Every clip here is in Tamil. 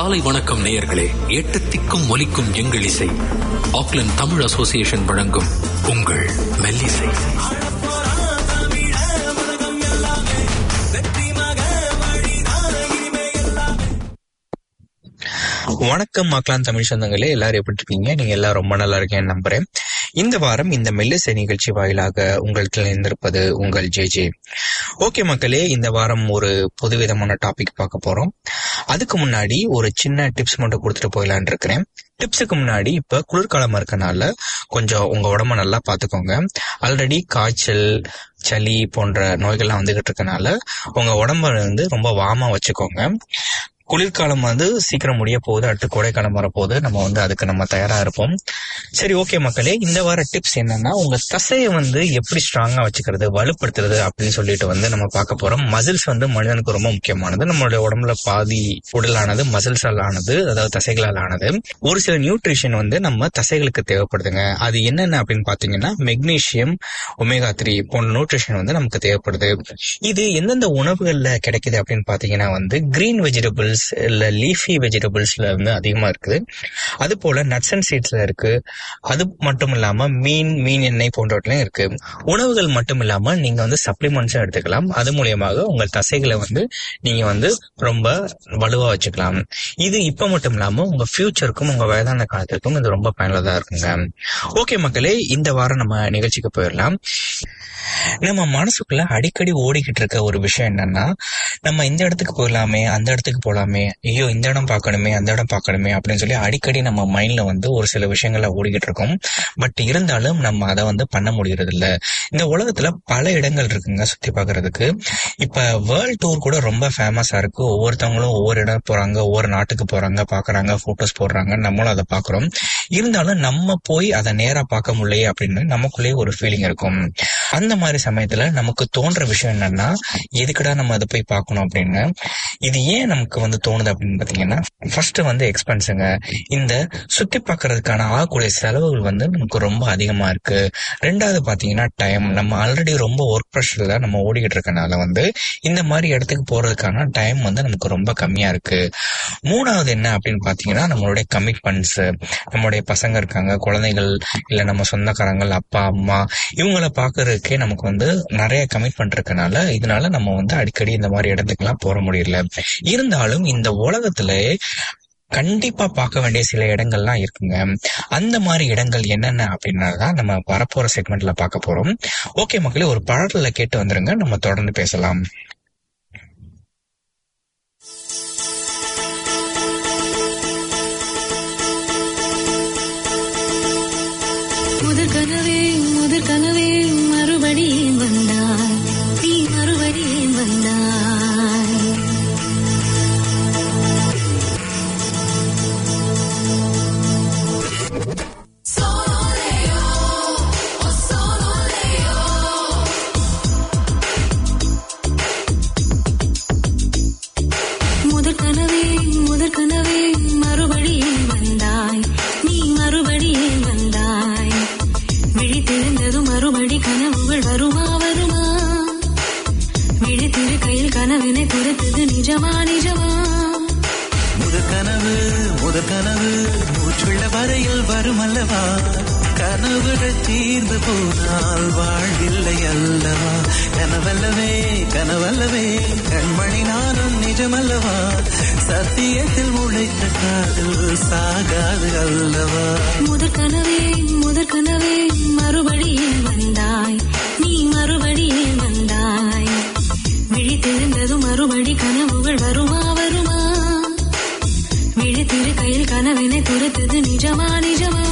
காலை வணக்கம் நேயர்களே எட்டு திக்கும் ஒலிக்கும் எங்கள் இசை ஆக்லாந்து தமிழ் அசோசியேஷன் வழங்கும் உங்கள் மெல்லிசை வணக்கம் மக்களான் தமிழ் சொந்தங்களே எல்லாரும் எப்படி இருக்கீங்க நீங்க எல்லாம் ரொம்ப நல்லா இருக்கேன்னு நம்புறேன் இந்த வாரம் இந்த மெல்லிசை நிகழ்ச்சி வாயிலாக உங்களுக்கு இருந்திருப்பது உங்கள் ஜே ஜே ஓகே மக்களே இந்த வாரம் ஒரு புதுவிதமான டாபிக் பார்க்க போறோம் அதுக்கு முன்னாடி ஒரு சின்ன டிப்ஸ் மட்டும் கொடுத்துட்டு போயிடலான் இருக்கிறேன் டிப்ஸுக்கு முன்னாடி இப்ப குளிர்காலமா இருக்கனால கொஞ்சம் உங்க உடம்ப நல்லா பாத்துக்கோங்க ஆல்ரெடி காய்ச்சல் சளி போன்ற நோய்கள்லாம் வந்துகிட்டு இருக்கனால உங்க உடம்ப வந்து ரொம்ப வாமா வச்சுக்கோங்க குளிர்காலம் வந்து சீக்கிரம் முடிய போகுது அடுத்து கோடைக்காலம் வரப்போகுது நம்ம வந்து அதுக்கு நம்ம தயாரா இருப்போம் சரி ஓகே மக்களே இந்த வார டிப்ஸ் என்னன்னா உங்க தசையை வந்து எப்படி ஸ்ட்ராங்கா வச்சுக்கிறது வலுப்படுத்துறது அப்படின்னு சொல்லிட்டு வந்து நம்ம பார்க்க போறோம் மசில்ஸ் வந்து மனிதனுக்கு ரொம்ப முக்கியமானது நம்மளுடைய உடம்புல பாதி உடலானது மசில்ஸால் ஆனது அதாவது தசைகளால் ஆனது ஒரு சில நியூட்ரிஷன் வந்து நம்ம தசைகளுக்கு தேவைப்படுதுங்க அது என்னென்ன அப்படின்னு பாத்தீங்கன்னா மெக்னீசியம் ஒமேகா த்ரீ போன்ற நியூட்ரிஷன் வந்து நமக்கு தேவைப்படுது இது எந்தெந்த உணவுகள்ல கிடைக்குது அப்படின்னு பாத்தீங்கன்னா வந்து கிரீன் வெஜிடபிள்ஸ் இல்ல லீஃபி வெஜிடபிள்ஸ்ல வந்து அதிகமா இருக்குது அது போல நட்ஸ் அண்ட் சீட்ஸ்ல இருக்கு அது மட்டும் இல்லாம மீன் மீன் எண்ணெய் போன்றவற்றிலும் இருக்கு உணவுகள் மட்டும் இல்லாம நீங்க வந்து சப்ளிமெண்ட்ஸும் எடுத்துக்கலாம் அது மூலியமாக உங்கள் தசைகளை வந்து நீங்க வந்து ரொம்ப வலுவா வச்சுக்கலாம் இது இப்ப மட்டும் இல்லாம உங்க ஃபியூச்சருக்கும் உங்க வயதான காலத்திற்கும் இது ரொம்ப பயனுள்ளதா இருக்குங்க ஓகே மக்களே இந்த வாரம் நம்ம நிகழ்ச்சிக்கு போயிடலாம் நம்ம மனசுக்குள்ள அடிக்கடி ஓடிக்கிட்டு இருக்க ஒரு விஷயம் என்னன்னா நம்ம இந்த இடத்துக்கு போகலாமே அந்த இடத்துக்கு போகலாமே ஐயோ இந்த இடம் பார்க்கணுமே அந்த இடம் பார்க்கணுமே அப்படின்னு சொல்லி அடிக்கடி நம்ம மைண்ட்ல வந்து ஒரு சில விஷயங்கள ஓடிக்கிட்டு இருக்கோம் பட் இருந்தாலும் நம்ம அதை வந்து பண்ண முடியறது இல்ல இந்த உலகத்துல பல இடங்கள் இருக்குங்க சுத்தி பார்க்கிறதுக்கு இப்ப வேர்ல்ட் டூர் கூட ரொம்ப ஃபேமஸா இருக்கு ஒவ்வொருத்தவங்களும் ஒவ்வொரு இடம் போறாங்க ஒவ்வொரு நாட்டுக்கு போறாங்க பாக்குறாங்க போட்டோஸ் போடுறாங்க நம்மளும் அதை பாக்குறோம் இருந்தாலும் நம்ம போய் அதை நேரா பார்க்க முடியலையே அப்படின்னு நமக்குள்ளேயே ஒரு ஃபீலிங் இருக்கும் அந்த மாதிரி சமயத்துல நமக்கு தோன்ற விஷயம் என்னன்னா எதுக்குடா நம்ம அதை போய் பார்க்கணும் அப்படின்னு இது ஏன் நமக்கு வந்து தோணுது அப்படின்னு பாத்தீங்கன்னா ஃபர்ஸ்ட் வந்து எக்ஸ்பென்ஸுங்க இந்த சுத்தி பார்க்கறதுக்கான ஆகக்கூடிய செலவுகள் வந்து நமக்கு ரொம்ப அதிகமா இருக்கு ரெண்டாவது பாத்தீங்கன்னா டைம் நம்ம ஆல்ரெடி ரொம்ப ஒர்க் ப்ரெஷர்ல நம்ம ஓடிக்கிட்டு இருக்கனால வந்து இந்த மாதிரி இடத்துக்கு போறதுக்கான டைம் வந்து நமக்கு ரொம்ப கம்மியா இருக்கு மூணாவது என்ன அப்படின்னு பாத்தீங்கன்னா நம்மளுடைய கமிட்மெண்ட்ஸ் நம்மளுடைய பசங்க இருக்காங்க குழந்தைகள் இல்ல நம்ம சொந்தக்காரங்கள் அப்பா அம்மா இவங்கள பாக்குறதுக்கே நமக்கு வந்து நிறைய கமிட்மெண்ட் இருக்கனால இதனால நம்ம வந்து அடிக்கடி இந்த மாதிரி இடத்துக்குலாம் போற முடியல இருந்தாலும் இந்த உலகத்துல கண்டிப்பா பார்க்க வேண்டிய சில இடங்கள்லாம் இருக்குங்க அந்த மாதிரி இடங்கள் என்னென்ன அப்படின்னதான் நம்ம வரப்போற செக்மெண்ட்ல பார்க்க போறோம் ஓகே மக்களே ஒரு பாடல கேட்டு வந்துருங்க நம்ம தொடர்ந்து பேசலாம் முதற் கனவே முதற் கனவே மறுபடியும் வந்தாய் நீ மறுபடியும் வந்தாய் முதற் கனவே முதற் கனவே மறுபடியும் வந்தாய் நீ மறுபடியும் வந்தாய் விழித்திருந்ததும் மறுபடி கனவுகள் வருமா வருமா விழித்திரு கையில் கனவினை கொடுத்தது நிஜமா நிஜமா முதற் கனவு முதற் கனவு மூச்சுள்ள வரையில் வரும் அல்லவா கனவுகள் தீர்ந்து போனால் வாழ்வில்லை அல்லவா கனவல்லவே கனவல்லவே கண்மணி நானும் நிஜமல்லவா சத்தியத்தில் உழைத்த காதல் சாகாது அல்லவா முதற் கனவே முதற் கனவே மறுபடியும் வந்தாய் நீ மறுபடியும் வந்தாய் விழித்திருந்ததும் மறுபடி கனவுகள் வருமா வருமா விழித்திரு கையில் கனவினை துரத்தது நிஜமா நிஜமா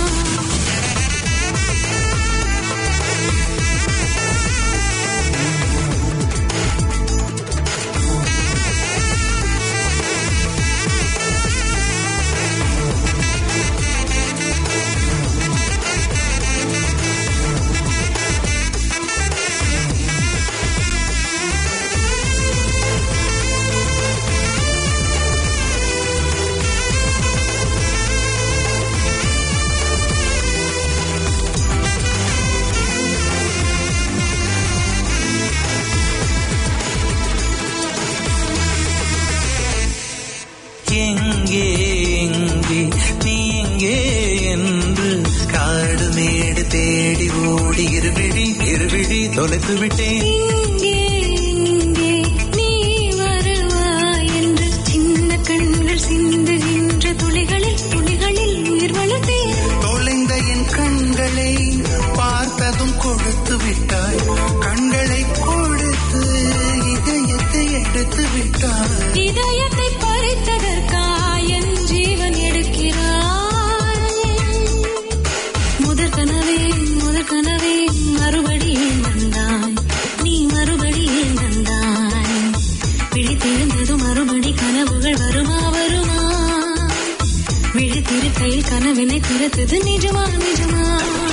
தொலைத்து விட்டேன் இங்கே இங்கே நீ வருவாய் என்று சின்ன கண்கள் சிந்துகின்ற துளிகளில் துளிகளில் உயிர் வளர்த்தேன் தொலைந்த என் கண்களை பார்த்ததும் கொடுத்து விட்டாய் கண்களை கொடுத்து இதயத்தை எடுத்து விட்டாய் இதயத்தை பறித்ததற்காய் என் ஜீவன் எடுக்கிறாய் முதற் கனவே முதற் கனவே மறுபடியும் வந்தாய் நீ மறுபடியும் வந்தாய் விழித்திருந்ததும் மறுபடி கனவுகள் வருமா வருமா விழித்திருக்கையில் கனவினை துரத்துது நிஜமா நிஜமா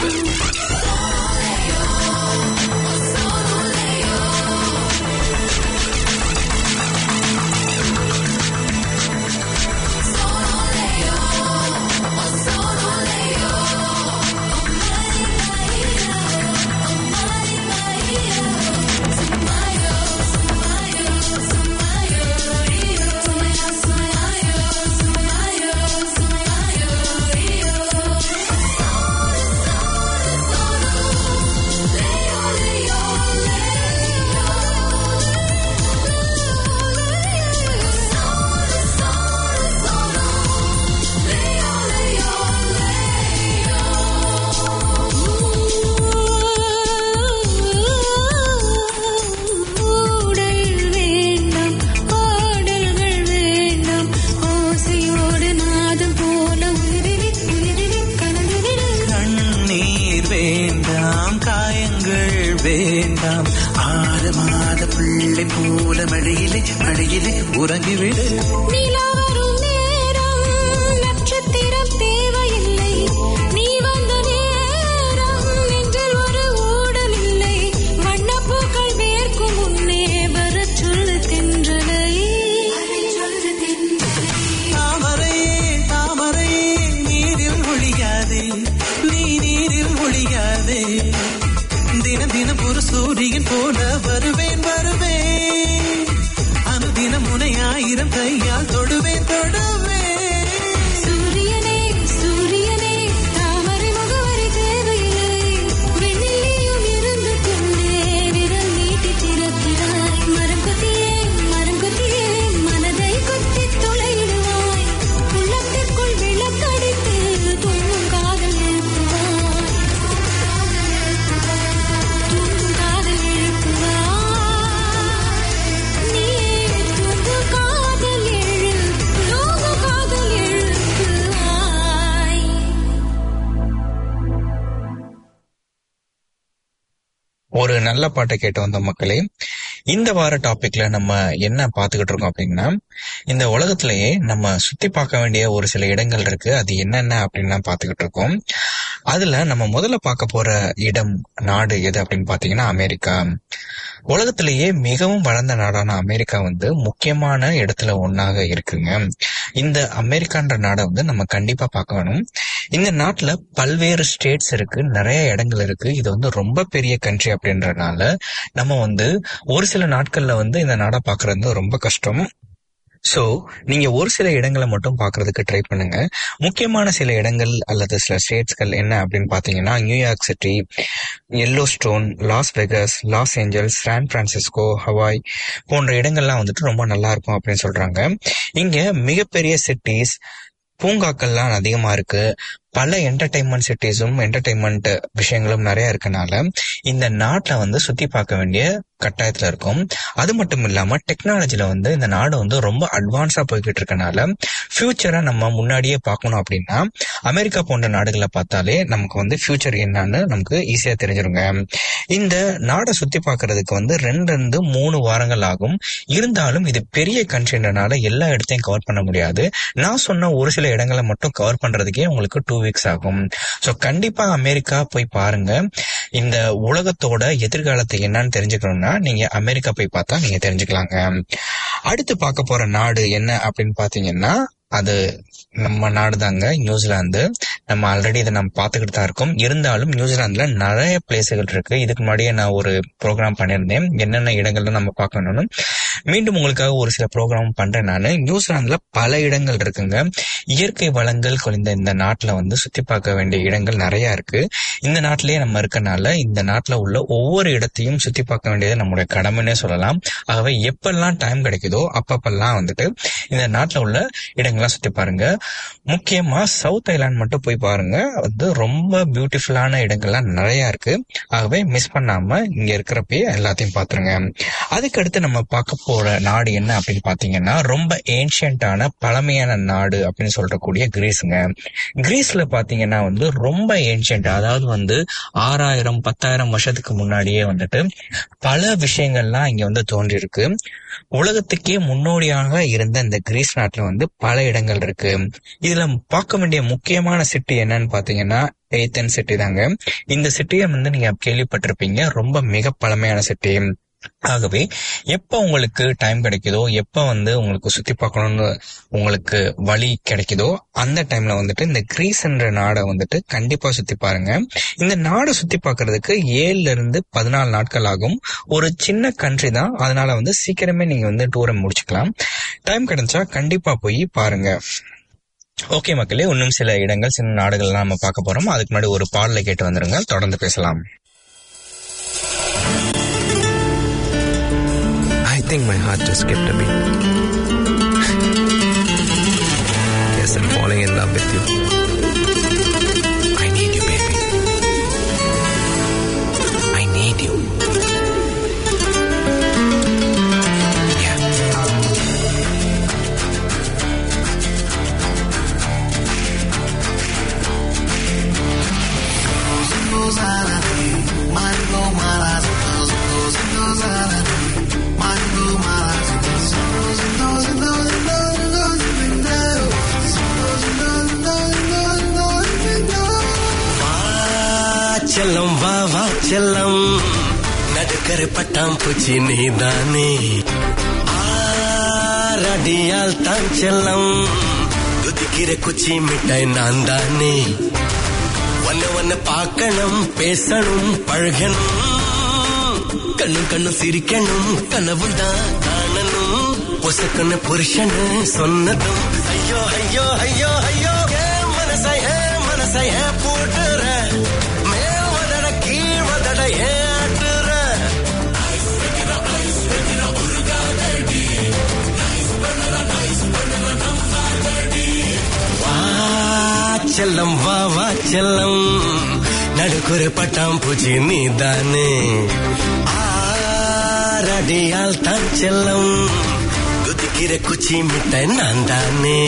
ஊடல் வேண்டாம் பாடல்கள் வேண்டாம் ஓசையோடு நாதம் போல உயிரில் உயிரில் கலந்துவிடு கண்ணீர் வேண்டாம் காயங்கள் வேண்டாம் ஆறு மாத பிள்ளை போல மழையிலே மழையிலே உறங்கிவிடு நிலா வரும் நேரம் நட்சத்திரம் தேவையில்லை நீ வந்த நேரம் நெஞ்சில் ஒரு ஊடல் இல்லை வண்ணப்பூக்கள் வேர்க்கும் முன்னே வரச் சொல்லு தென்றலை தாமரையே தாமரையே நீரில் ஒழியாதே நீ நீரில் ஒழியாதே தினம் தினம் ஒரு சூரியன் போல வருவேன் வருவேன் அனுதினம் உனை ஆயிரம் கையால் தொடுவேன் தொடுவேன் சூரியனே சூரியனே தாமரை முகவரி தேவையில்லை வெண்ணிலையும் இருந்து கொண்டே விரல் நீட்டி திறக்கிறாய் மரம் கொத்தியே மரம் கொத்தியே மனதை கொத்தி துளையிடுவாய் உள்ளத்திற்குள் விளக்கடித்து தூங்கும் காதல் எழுப்புவாய் தூங்கும் காதல் எழுப்புவாய் நீயே தூங்கும் காதல் எழுப்பு தூங்கும் காதல் எழுப்புவாய் ஒரு நல்ல பாட்டை கேட்டு வந்த மக்களே இந்த வார டாபிக்ல நம்ம என்ன பார்த்துக்கிட்டு இருக்கோம் அப்படின்னா இந்த உலகத்திலேயே நம்ம சுத்தி பார்க்க வேண்டிய ஒரு சில இடங்கள் இருக்கு அது என்னென்ன அப்படின்னு பார்த்துக்கிட்டு இருக்கோம் அதுல நம்ம முதல்ல பார்க்க போற இடம் நாடு எது அப்படின்னு பாத்தீங்கன்னா அமெரிக்கா உலகத்திலேயே மிகவும் வளர்ந்த நாடான அமெரிக்கா வந்து முக்கியமான இடத்துல ஒன்னாக இருக்குங்க இந்த அமெரிக்கான்ற நாடை வந்து நம்ம கண்டிப்பா பார்க்க வேணும் இந்த நாட்டுல பல்வேறு ஸ்டேட்ஸ் இருக்கு நிறைய இடங்கள் இருக்கு இது வந்து ரொம்ப பெரிய கண்ட்ரி அப்படின்றனால நம்ம வந்து ஒரு சில நாட்கள்ல வந்து இந்த நாடை பாக்குறது ரொம்ப கஷ்டம் சோ நீங்க ஒரு சில இடங்களை மட்டும் பார்க்கிறதுக்கு ட்ரை பண்ணுங்க முக்கியமான சில இடங்கள் அல்லது சில ஸ்டேட்ஸ்கள் என்ன அப்படின்னு பாத்தீங்கன்னா New York city Yellowstone Las Vegas Los Angeles San Francisco Hawaii போன்ற இடங்கள்லாம் வந்துட்டு ரொம்ப நல்லா இருக்கும் அப்படின்னு சொல்றாங்க இங்க மிகப்பெரிய சிட்டிஸ் பூங்காக்கள்லாம் அதிகமா இருக்கு பல என்டர்டைன்மெண்ட் சிட்டிஸும் என்டர்டைன்மெண்ட் விஷயங்களும் நிறைய இருக்கனால இந்த நாட்டுல வந்து சுத்தி பார்க்க வேண்டிய கட்டாயத்துல இருக்கும் அது மட்டும் இல்லாம டெக்னாலஜில வந்து இந்த நாடு வந்து ரொம்ப அட்வான்ஸா போய்கிட்டு இருக்கனால ஃபியூச்சரை நம்ம முன்னாடியே பார்க்கணும் அப்படின்னா அமெரிக்கா போன்ற நாடுகளை பார்த்தாலே நமக்கு வந்து ஃபியூச்சர் என்னன்னு நமக்கு ஈஸியா தெரிஞ்சிருங்க இந்த நாடை சுத்தி பார்க்கிறதுக்கு வந்து ரெண்டு இருந்து மூணு வாரங்கள் ஆகும் இருந்தாலும் இது பெரிய கண்ட்ரின்றனால எல்லா இடத்தையும் கவர் பண்ண முடியாது நான் சொன்ன ஒரு சில இடங்களை மட்டும் கவர் பண்றதுக்கே உங்களுக்கு டூ வீக்ஸ் ஆகும் ஸோ கண்டிப்பா அமெரிக்கா போய் பாருங்க இந்த உலகத்தோட எதிர்காலத்தை என்னன்னு தெரிஞ்சுக்கணும்னா நீங்க அமெரிக்கா போய் பார்த்தா நீங்க தெரிஞ்சுக்கலாங்க அடுத்து பார்க்க போற நாடு என்ன அப்படின்னு பாத்தீங்கன்னா அது நம்ம நாடு தாங்க நியூசிலாந்து நம்ம ஆல்ரெடி இதை நம்ம பார்த்துக்கிட்டு தான் இருக்கோம் இருந்தாலும் நியூசிலாந்துல நிறைய பிளேஸுகள் இருக்கு இதுக்கு முன்னாடியே நான் ஒரு ப்ரோக்ராம் பண்ணியிருந்தேன் என்னென்ன இடங்கள்ல நம்ம பார்க்கணும்னு மீண்டும் உங்களுக்காக ஒரு சில ப்ரோக்ராம் பண்றேன் நான் நியூசிலாந்துல பல இடங்கள் இருக்குங்க இயற்கை வளங்கள் குறைந்த இந்த நாட்டுல வந்து சுத்தி பார்க்க வேண்டிய இடங்கள் நிறைய இருக்கு இந்த நாட்டிலேயே நம்ம இருக்கனால இந்த நாட்டுல உள்ள ஒவ்வொரு இடத்தையும் சுத்தி பார்க்க வேண்டியது நம்மளுடைய கடமைன்னே சொல்லலாம் ஆகவே எப்பெல்லாம் டைம் கிடைக்குதோ அப்பப்பெல்லாம் வந்துட்டு இந்த நாட்டுல உள்ள இடங்கள்லாம் சுத்தி பாருங்க முக்கியமா சவுத் ஐலாண்ட் மட்டும் போய் பாருங்க வந்து ரொம்ப பியூட்டிஃபுல்லான இடங்கள்லாம் நிறைய இருக்கு ஆகவே மிஸ் பண்ணாம இங்க இருக்கிறப்பயே எல்லாத்தையும் பாத்துருங்க அதுக்கு அடுத்து நம்ம பார்க்க போற நாடு என்ன அப்படின்னு பாத்தீங்கன்னா ரொம்ப ஏன்ஷியன்டான பழமையான நாடு அப்படின்னு சொல்லக்கூடிய கிரீஸுங்க கிரீஸ்ல பாத்தீங்கன்னா வந்து ரொம்ப ஏன்ஷியன்ட் அதாவது வந்து ஆறாயிரம் பத்தாயிரம் வருஷத்துக்கு முன்னாடியே வந்துட்டு பல விஷயங்கள்லாம் இங்க வந்து தோன்றியிருக்கு உலகத்துக்கே முன்னோடியாக இருந்த இந்த கிரீஸ் நாட்டுல வந்து பல இடங்கள் இருக்கு இதுல பார்க்க வேண்டிய முக்கியமான சிட்டி என்னன்னு பாத்தீங்கன்னா ஏத்தன் சிட்டி தாங்க இந்த சிட்டியை வந்து நீங்க கேள்விப்பட்டிருப்பீங்க ரொம்ப மிக பழமையான சிட்டி ஆகவே எப்ப உங்களுக்கு டைம் கிடைக்குதோ எப்ப வந்து உங்களுக்கு சுத்தி பார்க்கணும்னு உங்களுக்கு வழி கிடைக்குதோ அந்த டைம்ல வந்துட்டு இந்த கிரீஸ்ன்ற நாடை வந்துட்டு கண்டிப்பா சுத்தி பாருங்க இந்த நாடை சுத்தி பார்க்கிறதுக்கு ஏழுல இருந்து பதினாலு நாட்கள் ஆகும் ஒரு சின்ன கண்ட்ரி தான் அதனால வந்து சீக்கிரமே நீங்க வந்து டூரை முடிச்சுக்கலாம் டைம் கிடைச்சா கண்டிப்பா போய் பாருங்க ஓகே மக்களே இன்னும் சில இடங்கள் சில நாடுகள்லாம் நம்ம பார்க்க போறோம் அதுக்கு முன்னாடி ஒரு பாடலை கேட்டு வந்துருங்க தொடர்ந்து பேசலாம் I think my heart just skipped a beat. Guess I'm falling in love with you. I need you, baby. I need you. Yeah. செல்லம் வா வா செல்லம் நடுக்கரை பட்டாம்பூச்சி நீதானே ஆரடியால் தான் செல்லம் குதிக்கிற குச்சி மிட்டாய் நான் தானே ஒன்ன ஒன்ன பார்க்கணும் பேசணும் பழகணும் கண்ணும் கண்ணும் சிரிக்கணும் கனவும் தான் காணணும் பொசக்கண்ண புருஷன்னு சொன்னதும் ஐயோ ஐயோ ஐயோ ஐயோ ஏன் மனசை ஏன் மனசை ஏன் போட்டுற மேல் வதட கீழ் வதட ஏன் ஆட்டுற வா செல்லம் வா வா செல்லம் நடுக்குற பட்டாம்பூச்சி நீதானே ஆரடியால் தான் செல்லம் குதிக்கிற குச்சி மிட்டாய் நான் தானே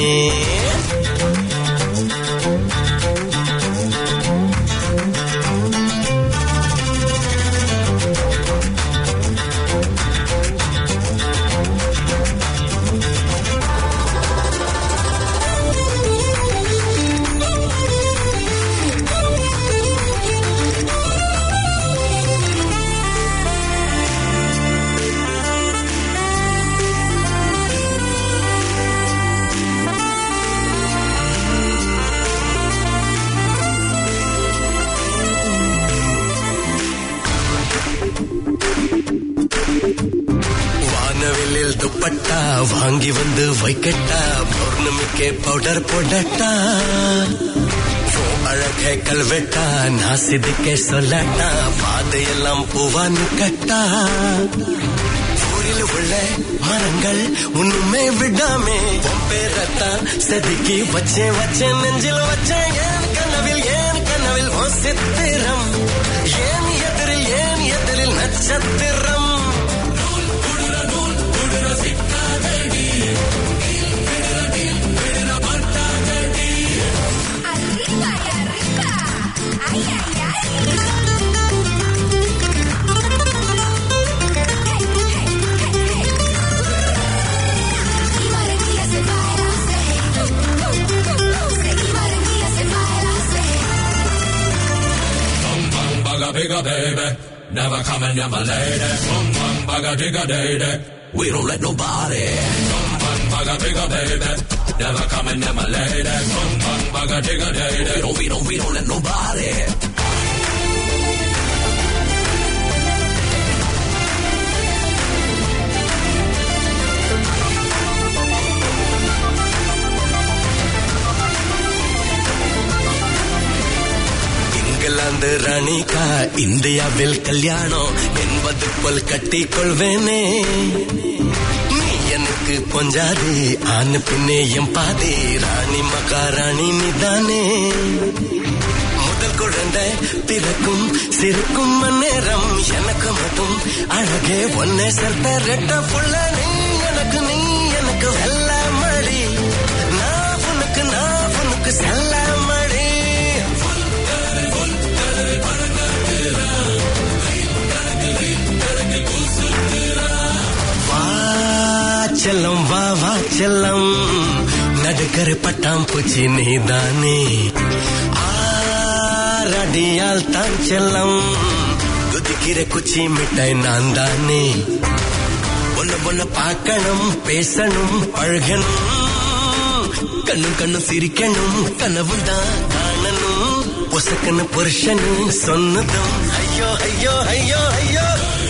வானவில்லில் துப்பட்டா வாங்கி வந்து வைக்கட்டா பௌர்ணமிக்கு பவுடர் போடட்டா ஓ அழகே கல்வெட்டா நான் சிதிக்க சொல்லட்டா பாதையெல்லாம் பூவான் கட்டா ஊரில் உள்ள மரங்கள் ஒண்ணுமே விடாமே உன் பேரத்தான் செதுக்கி வச்சேன் வச்சேன் நெஞ்சில் வச்சேன் ஏன் கனவில் ஏன் கனவில் உன் சித்திரம் ஏன் எதிரில் ஏன் எதிரில் நட்சத்திரம் bugger bigger baby. Never coming near my lady. Bum bum bugger digger lady. We don't let nobody. Bum bum bugger bigger baby. Never coming near my lady. Bum bum bugger digger lady. We don't, we don't, we don't let nobody. ராணிகா இந்தியாவில் கல்யாணம் என்பது போல் கட்டிக் கொள்வேனே நீ எனக்கு கொஞ்சாதே ஆண் பின்னே என் பாதே ராணி மகாராணி நீதானே முதல் குழந்தை பிறக்கும் சிரிக்கும் நேரம் எனக்கு மட்டும் அழகே ஒன்னே சேர்த்த ரெட்ட புள்ள நீ எனக்கு நீ எனக்கு வெள்ள மழி நான் உனக்கு நான் உனக்கு செல்ல மழி வா செல்லம் வா வா செல்லம் நடுக்கர பட்டாம் பூச்சி நீதானே ஆரடியால் தான் செல்லம் குதிக்கிற குச்சி மிட்டாய் நான் தானே ஒன்னு ஒன்னு பார்க்கணும் பேசணும் பழகணும் கண்ணும் கண்ணும் சிரிக்கணும் கனவும் தான் காணணும் பொசக்கன்னு புருஷனும் சொன்னதும் ஐயோ ஐயோ ஐயோ ஐயோ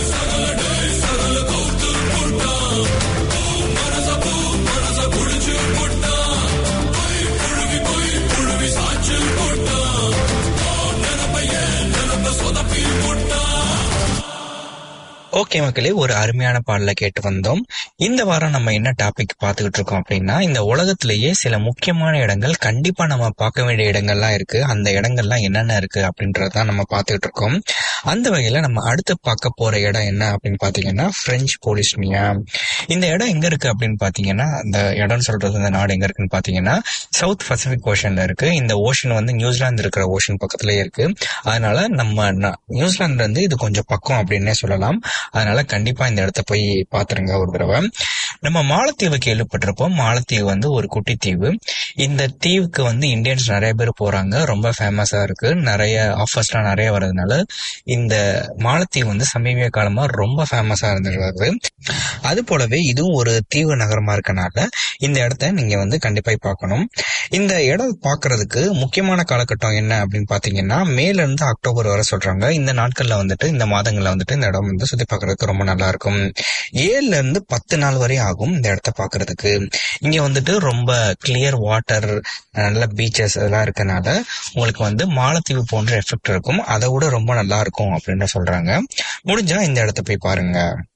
ஓகே மக்களே ஒரு அருமையான பாடல கேட்டு வந்தோம் இந்த வாரம் நம்ம என்ன டாபிக் பார்த்துக்கிட்டு இருக்கோம் அப்படின்னா இந்த உலகத்திலேயே சில முக்கியமான இடங்கள் கண்டிப்பா நம்ம பார்க்க வேண்டிய இடங்கள்லாம் இருக்கு அந்த இடங்கள்லாம் என்னென்ன இருக்கு அப்படின்றத நம்ம பார்த்துக்கிட்டு இருக்கோம் அந்த வகையில நம்ம அடுத்து பார்க்க போற இடம் என்ன அப்படின்னு பாத்தீங்கன்னா பிரெஞ்சு போலிஸ்னியா இந்த இடம் எங்க இருக்கு அப்படின்னு பாத்தீங்கன்னா அந்த இடம் சொல்றது இந்த நாடு எங்க இருக்குன்னு பாத்தீங்கன்னா சவுத் பசிபிக் ஓஷன்ல இருக்கு இந்த ஓஷன் வந்து நியூசிலாந்து இருக்கிற ஓஷன் பக்கத்துலயே இருக்கு அதனால நம்ம ந- நியூசிலாந்துல இருந்து இது கொஞ்சம் பக்கம் அப்படின்னே சொல்லலாம் அதனால கண்டிப்பா இந்த இடத்த போய் பாத்துருங்க ஒரு தடவை நம்ம மாலத்தீவு கேள்விப்பட்டிருப்போம் மாலத்தீவு வந்து ஒரு குட்டி தீவு இந்த தீவுக்கு வந்து இந்தியன்ஸ் நிறைய பேர் போறாங்க ரொம்ப ஃபேமஸா இருக்கு நிறைய ஆஃபர்ஸ்லாம் நிறைய வர்றதுனால இந்த மாலத்தீவு வந்து சமீப காலமா ரொம்ப ஃபேமஸா இருந்துருக்குது அது போலவே இதுவும் ஒரு தீவு நகரமா இருக்கனால இந்த இடத்த நீங்க வந்து கண்டிப்பா பார்க்கணும் இந்த இடம் பார்க்கிறதுக்கு முக்கியமான காலகட்டம் என்ன அப்படின்னு பாத்தீங்கன்னா மேல இருந்து அக்டோபர் வரை சொல்றாங்க இந்த நாட்கள்ல வந்துட்டு இந்த மாதங்கள்ல வந்துட்டு இந்த இடம் வந்து சுத்தி பார்க்கிறதுக்கு ரொம்ப நல்லா இருக்கும் ஏழுல இருந்து பத்து நாள் வரை ஆகும் இந்த இடத்த பார்க்கிறதுக்கு இங்க வந்துட்டு ரொம்ப கிளியர் வாட்டர் நல்ல பீச்சஸ் அதெல்லாம் இருக்கனால உங்களுக்கு வந்து மாலத்தீவு போன்ற எஃபெக்ட் இருக்கும் அதை விட ரொம்ப நல்லா இருக்கும் அப்படின்னு சொல்றாங்க முடிஞ்சா இந்த இடத்த போய் பாருங்க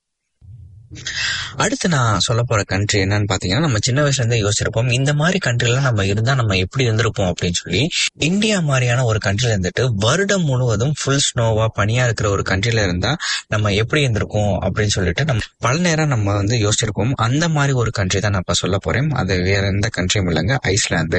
அடுத்து நான் சொல்ல போற கண்ட்ரி என்னன்னு பாத்தீங்கன்னா நம்ம சின்ன வயசுல இருந்தே யோசிச்சிருப்போம் இந்த மாதிரி கண்ட்ரிலாம் நம்ம இருந்தா நம்ம எப்படி இருந்திருப்போம் அப்படின்னு சொல்லி இந்தியா மாதிரியான ஒரு கண்ட்ரில இருந்துட்டு வருடம் முழுவதும் ஃபுல் ஸ்னோவா பனியா இருக்கிற ஒரு கண்ட்ரில இருந்தா நம்ம எப்படி இருந்திருக்கோம் அப்படின்னு சொல்லிட்டு நம்ம பல நேரம் நம்ம வந்து யோசிச்சிருப்போம் அந்த மாதிரி ஒரு கண்ட்ரி தான் நான் இப்ப சொல்ல போறேன் அது வேற எந்த கண்ட்ரியும் இல்லைங்க ஐஸ்லாந்து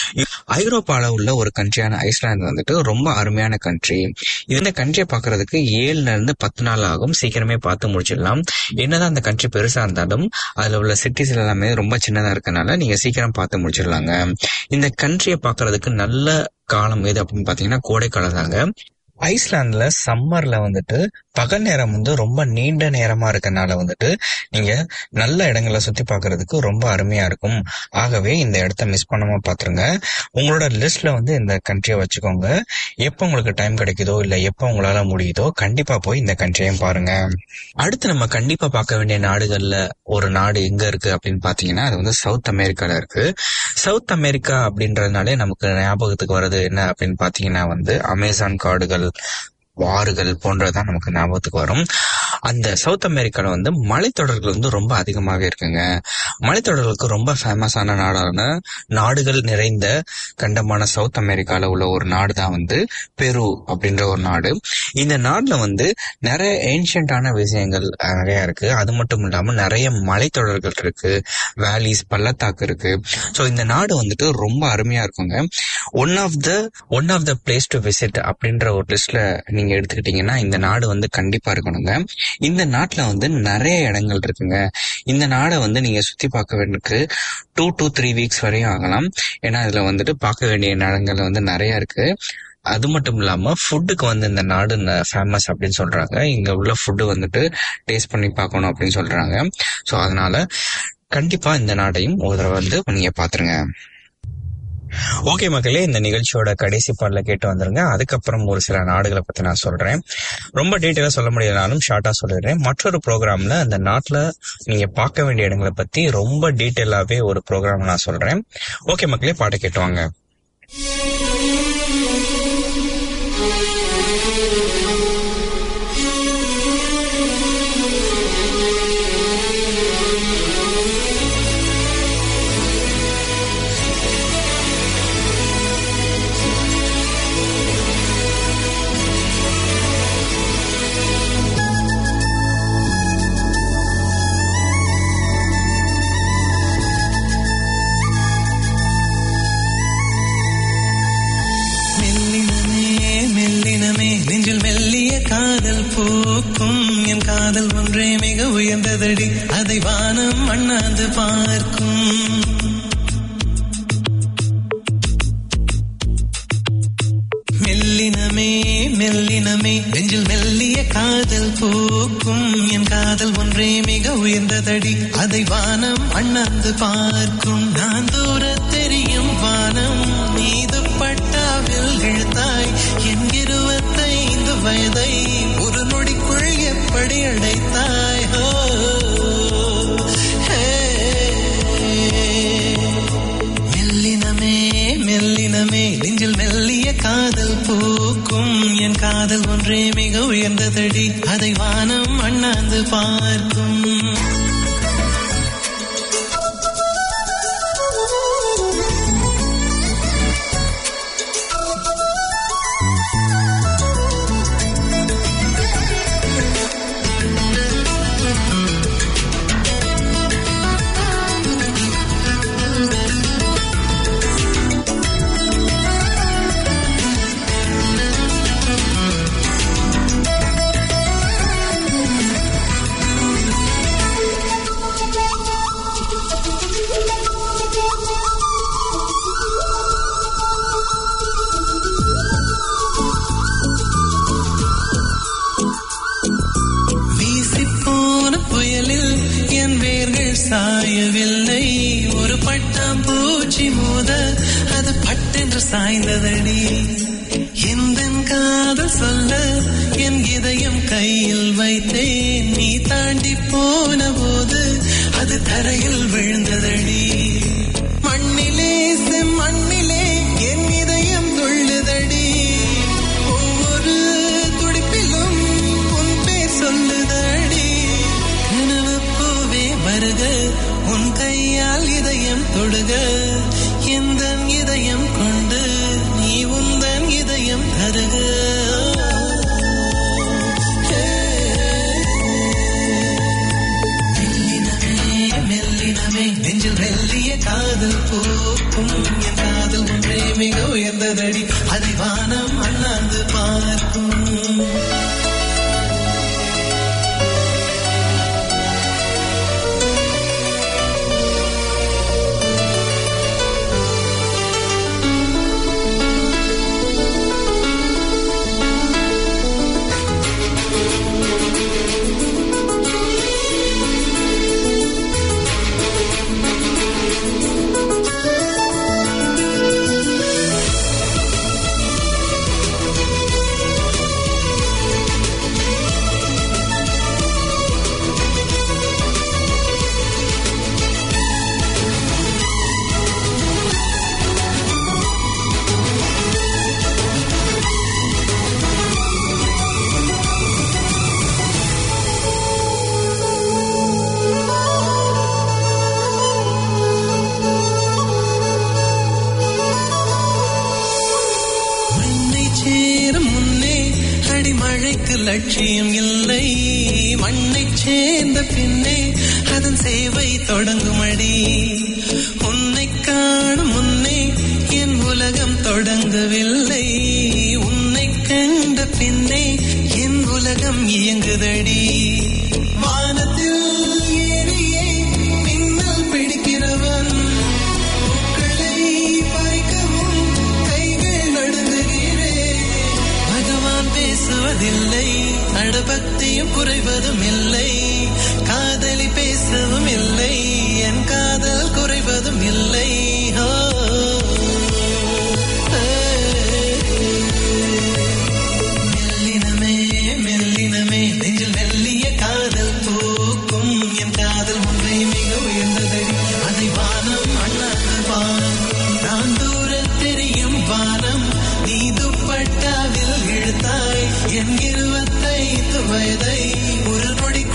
ஐரோப்பால உள்ள ஒரு கண்ட்ரியான ஐஸ்லாந்து வந்துட்டு ரொம்ப அருமையான கண்ட்ரி இந்த கண்ட்ரியை பாக்குறதுக்கு ஏழுல இருந்து பத்து நாள் ஆகும் சீக்கிரமே பார்த்து முடிச்சிடலாம் என்னதான் அந்த கண்ட்ரி பெருசா இருந்தாலும் அதுல உள்ள சிட்டிஸ் எல்லாமே ரொம்ப சின்னதா இருக்கனால நீங்க சீக்கிரம் பார்த்து முடிச்சிடலாங்க இந்த கண்ட்ரியை பாக்குறதுக்கு நல்ல காலம் எது அப்படின்னு பாத்தீங்கன்னா கோடை காலம் தாங்க ஐஸ்லாந்துல சம்மர்ல வந்துட்டு பகல் நேரம் வந்து ரொம்ப நீண்ட நேரமா இருக்கனால வந்துட்டு நீங்க நல்ல இடங்களை சுத்தி பார்க்கிறதுக்கு ரொம்ப அருமையா இருக்கும் ஆகவே இந்த இடத்த மிஸ் பண்ணாம பாத்துருங்க உங்களோட லிஸ்ட்ல வந்து இந்த கண்ட்ரியை வச்சுக்கோங்க எப்போ உங்களுக்கு டைம் கிடைக்குதோ இல்ல எப்போ உங்களால முடியுதோ கண்டிப்பா போய் இந்த கண்ட்ரியையும் பாருங்க அடுத்து நம்ம கண்டிப்பா பார்க்க வேண்டிய நாடுகள்ல ஒரு நாடு எங்க இருக்கு அப்படின்னு பாத்தீங்கன்னா அது வந்து சவுத் அமெரிக்கால இருக்கு சவுத் அமெரிக்கா அப்படின்றதுனாலே நமக்கு ஞாபகத்துக்கு வர்றது என்ன அப்படின்னு பாத்தீங்கன்னா வந்து அமேசான் காடுகள் ஆறுகள் போன்றதுதான் நமக்கு ஞாபகத்துக்கு வரும் அந்த சவுத் அமெரிக்கால வந்து மலைத்தொடர்கள் வந்து ரொம்ப அதிகமாக இருக்குங்க மலைத்தொடர்களுக்கு ரொம்ப ஃபேமஸான நாடான நாடுகள் நிறைந்த கண்டமான சவுத் அமெரிக்கால உள்ள ஒரு நாடு தான் வந்து பெரு அப்படின்ற ஒரு நாடு இந்த நாட்டுல வந்து நிறைய ஏன்ஷியன்டான விஷயங்கள் அஹ், நிறைய இருக்கு அது மட்டும் இல்லாம நிறைய மலைத்தொடர்கள் இருக்கு வேலிஸ் பள்ளத்தாக்கு இருக்கு ஸோ இந்த நாடு வந்துட்டு ரொம்ப அருமையா இருக்குங்க one of the one of the place to visit அப்படின்ற ஒரு லிஸ்ட்ல நீங்க எடுத்துக்கிட்டீங்கன்னா இந்த நாடு வந்து கண்டிப்பா இருக்கணுங்க இந்த நாட்டுல வந்து நிறைய இடங்கள் இருக்குங்க இந்த நாடை வந்து நீங்க சுத்தி பார்க்க வேண்டியதுக்கு டூ டு த்ரீ வீக்ஸ் வரையும் ஆகலாம் ஏன்னா இதுல வந்துட்டு பார்க்க வேண்டிய இடங்கள் வந்து நிறைய இருக்கு அது மட்டும் இல்லாம ஃபுட்டுக்கு வந்து இந்த நாடு ஃபேமஸ் அப்படின்னு சொல்றாங்க இங்க உள்ள ஃபுட்டு வந்துட்டு டேஸ்ட் பண்ணி பார்க்கணும் அப்படின்னு சொல்றாங்க ஸோ அதனால கண்டிப்பா இந்த நாடையும் ஒரு தடவை வந்து நீங்க பாத்துருங்க ஓகே மக்களே இந்த நிகழ்ச்சியோட கடைசி பாடல கேட்டு வந்துருங்க அதுக்கப்புறம் ஒரு சில நாடுகளை பத்தி நான் சொல்றேன் ரொம்ப டீட்டெயிலா சொல்ல முடியலனாலும் ஷார்ட்டா சொல்லிடுறேன் மற்றொரு ப்ரோக்ராம்ல அந்த நாட்டுல நீங்க பார்க்க வேண்டிய இடங்களை பத்தி ரொம்ப டீட்டெயிலாவே ஒரு ப்ரோக்ராம் நான் சொல்றேன் ஓகே மக்களே பாட்டை கேட்டு வாங்க அதை வானம் அண்ணாந்து பார்க்கும் மெல்லினமே மெல்லினமே நெஞ்சில் மெல்லிய காதல் பூக்கும் என் காதல் ஒன்றே மிக உயர்ந்ததடி அதை வானம் அண்ணாந்து பார்க்கும் நான் தூர தெரியும் வானம் மீது பட்டாவில் இழுத்தாய் என் இருபத்தைந்து வயதை ஒரு நொடிக்குள் எப்படி அடைத்தாய் ஹோ ஹே மெல்லினமே மெல்லினமே நெஞ்சில் மெல்லிய காதல் பூக்கும் என் காதல் ஒன்றே மிக உயர்ந்ததடி அதை வானம் அண்ணாந்து பார்க்கும் வீசிப்போன புயலில் என் வேர்கள் சாயவில்லை ஒரு பட்டாம் பூச்சி மோத அது பட்டென்று சாய்ந்ததடி எந்த காதல் சொல்ல என் இதயம் கையில் வைத்தேன் நீ தாண்டி போன போது அது தரையில் விழுந்ததடி மண்ணிலே செம்மண்ணிலே என் இதயம் துள்ளுதடி ஒவ்வொரு துடிப்பிலும் உன் பேர் சொல்லுதடி கனவு பூவே வருக உன் கையால் இதயம் தொடுக எந்த இதயம் கொண்டு நீ உந்தன் இதயம் தருக மெல்லினமே மெல்லினமே நெஞ்சில் மெல்லிய காதல் பூக்கும் என் காதல் ஒன்றே மிக உயர்ந்ததடி அதை வானம் அண்ணாந்து பார்க்கும் மண்ணை சேரும் முன்னே அடிமழைக்கு லட்சியம் இல்லை மண்ணை சேர்ந்த பின்னே அதன் சேவை தொடங்கும் அடி உன்னை காணும் முன்னே என் உலகம் தொடங்கவில்லை உன்னை கண்ட பின்னே என் உலகம் இயங்குதடி வானத்தில் ஏறியே மின்னல் பிடிக்கிறவன் பூக்களை பறிக்கவும் கைகள் நடுங்குகிறேன் பகவான் பேசுவதில்லை நடுபக்தியும் குறைவதும் இல்லை காதலி பேசவும் இல்லை என் காதல் குறைவதும் இல்லை ஓ, மெல்லினமே மெல்லினமே நெஞ்சில் மெல்லிய காதல் பூக்கும் என் காதல் ஒன்றே மிக உயர்ந்ததடி அதை வானம் அண்ணாந்து பாரும் நான் தூர தெரியும் வானம் நீ துப்பட்டாவில் இழுத்தாய் என் இருபத்தைந்து வயதை ஒரு நொடி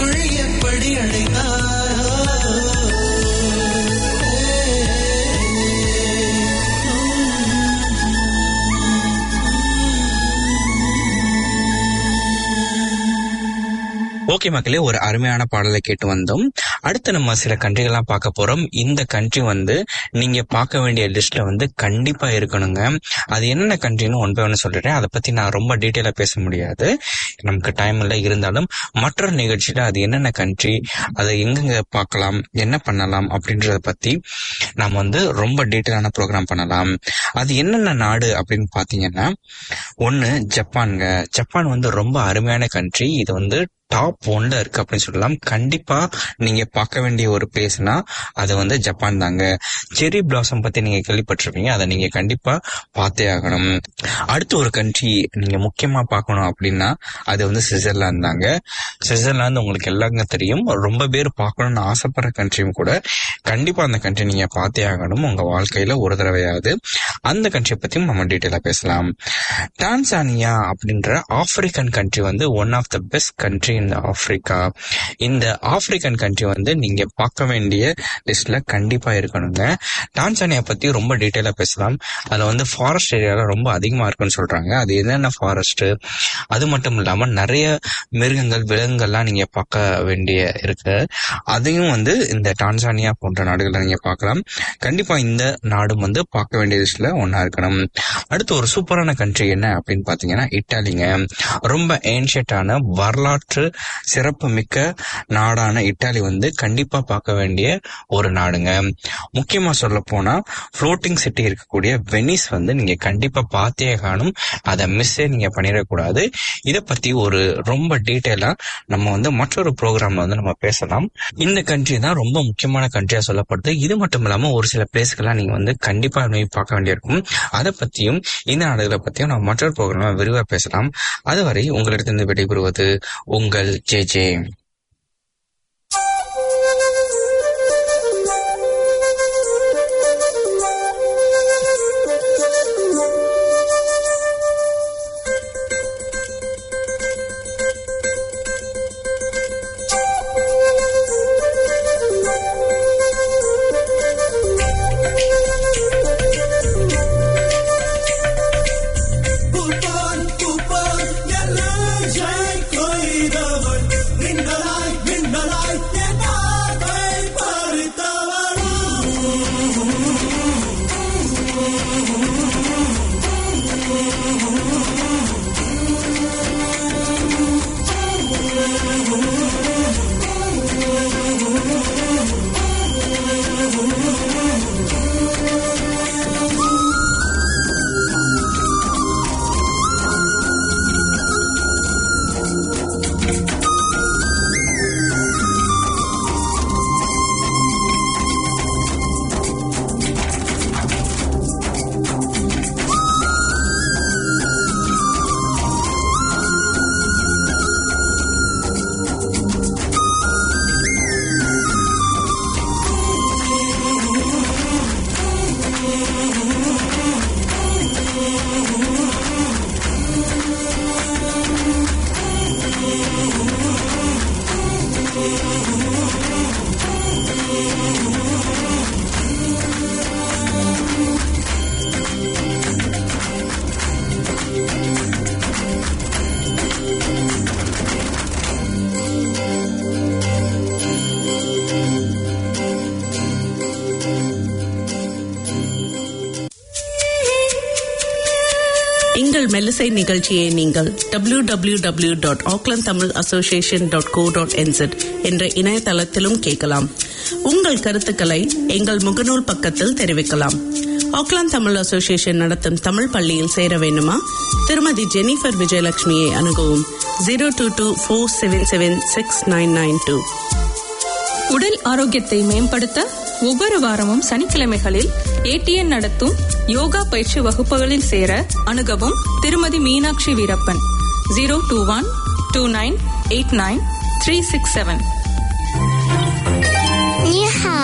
ஓகே மக்களே ஒரு அருமையான பாடலை கேட்டு வந்தோம் அடுத்து நம்ம சில கண்ட்ரிகள்லாம் பார்க்க போறோம் இந்த கண்ட்ரி வந்து நீங்க பார்க்க வேண்டிய லிஸ்ட்ல வந்து கண்டிப்பா இருக்கணுங்க அது என்னென்ன கண்ட்ரின்னு ஒன் பை ஒன் சொல்லிடுறேன் அதை பத்தி நான் ரொம்ப டீட்டெயிலா பேச முடியாது நமக்கு டைம் இல்லை இருந்தாலும் மற்ற நிகழ்ச்சியில அது என்னென்ன கண்ட்ரி அதை எங்கெங்க பார்க்கலாம் என்ன பண்ணலாம் அப்படின்றத பத்தி நம்ம வந்து ரொம்ப டீட்டெயிலான ப்ரோக்ராம் பண்ணலாம் அது என்னென்ன நாடு அப்படின்னு பாத்தீங்கன்னா ஒன்னு ஜப்பான்ங்க ஜப்பான் வந்து ரொம்ப அருமையான கண்ட்ரி இது வந்து டாப் ஒன்ல இருக்கு அப்படின்னு சொல்லலாம் கண்டிப்பா நீங்க பார்க்க வேண்டிய ஒரு பிளேஸ்னா அது வந்து ஜப்பான் தாங்க செரி பிளாசம் பத்தி நீங்க கேள்விப்பட்டிருப்பீங்க அதை நீங்க கண்டிப்பா பார்த்தே ஆகணும் அடுத்து ஒரு கண்ட்ரி நீங்க முக்கியமா பார்க்கணும் அப்படின்னா அது வந்து சுவிட்சர்லாந்து தாங்க சுவிட்சர்லாந்து உங்களுக்கு எல்லாருக்கும் தெரியும் ரொம்ப பேர் பார்க்கணும்னு ஆசைப்படுற கண்ட்ரியும் கூட கண்டிப்பா அந்த கண்ட்ரி நீங்க பார்த்தே ஆகணும் உங்க வாழ்க்கையில ஒரு தடவையாவது அந்த கண்ட்ரியை பத்தியும் நம்ம டீட்டெயிலா பேசலாம் டான்சானியா அப்படின்ற ஆப்பிரிக்கன் கண்ட்ரி வந்து one of the best country இந்த ஆப்பிரிக்கா இந்த ஆப்பிரிக்கன் கண்ட்ரி வந்து நீங்க பார்க்க வேண்டிய லிஸ்ட்ல கண்டிப்பா இருக்கணுங்க டான்சானியா பத்தி ரொம்ப டீட்டெயிலா பேசலாம் அதுல வந்து ஃபாரஸ்ட் ஏரியால ரொம்ப அதிகமா இருக்குன்னு சொல்றாங்க அது என்னென்ன ஃபாரஸ்ட் அது மட்டும் இல்லாம நிறைய மிருகங்கள் விலங்குகள்லாம் நீங்க பார்க்க வேண்டிய இருக்கு அதையும் வந்து இந்த டான்சானியா போன்ற நாடுகளை நீங்க பார்க்கலாம் கண்டிப்பா இந்த நாடும் வந்து பார்க்க வேண்டிய லிஸ்ட்ல ஒன்னா இருக்கணும் அடுத்து ஒரு சூப்பரான கண்ட்ரி என்ன அப்படின்னு பாத்தீங்கன்னா இட்டாலிங்க ரொம்ப ஏன்ஷியட்டான வரலாற்று சிறப்பு மிக்க நாடான இட்டாலி வந்து கண்டிப்பா பார்க்க வேண்டிய ஒரு நாடுங்க முக்கியமா சொல்ல போனா ஃப்ளோட்டிங் சிட்டி இருக்கக்கூடிய வெனிஸ் வந்து நீங்க கண்டிப்பா பார்த்தே காணும் அதை மிஸ்ஸே நீங்க பண்ணிடக்கூடாது இதை பத்தி ஒரு ரொம்ப டீட்டெயிலா நம்ம வந்து மற்றொரு ப்ரோக்ராம்ல வந்து நம்ம பேசலாம் இந்த கண்ட்ரி தான் ரொம்ப முக்கியமான கண்ட்ரியா சொல்லப்படுது இது மட்டும் இல்லாம ஒரு சில பிளேஸ்க்கெல்லாம் நீங்க வந்து கண்டிப்பா போய் பார்க்க வேண்டியிருக்கும் அதை பத்தியும் இந்த நாடுகளை பத்தியும் நம்ம மற்றொரு ப்ரோக்ராம்ல விரிவா பேசலாம் அதுவரை உங்களிடத்திலிருந்து விடைபெறுவது உங்கள் ஜே ஜே பூப்பான் பூப்பான் எல்லை கொய்தவள் மின்னலாய் மின்னலாய் என் பார்வை பறித்தவள் எங்கள் மெல்லிசை நிகழ்ச்சியை நீங்கள் W W W dot Auckland Tamil association dot co dot NZ என்ற இணையதளத்திலும் கேட்கலாம் உங்கள் கருத்துக்களை எங்கள் முகநூல் பக்கத்தில் தெரிவிக்கலாம் ஆக்லாந்து தமிழ் அசோசியேஷன் நடத்தும் தமிழ் பள்ளியில் சேர வேண்டுமா திருமதி ஜெனிஃபர் விஜயலட்சுமியை அணுகவும் zero two two four seven seven six nine nine two உடல் ஆரோக்கியத்தை மேம்படுத்த ஒவ்வொரு வாரமும் சனிக்கிழமைகளில் ஏடிஎன் நடத்தும் யோகா பயிற்சி வகுப்புகளில் சேர அணுகவும் திருமதி Meenakshi Veerappan zero two one two nine eight nine three six seven 你好，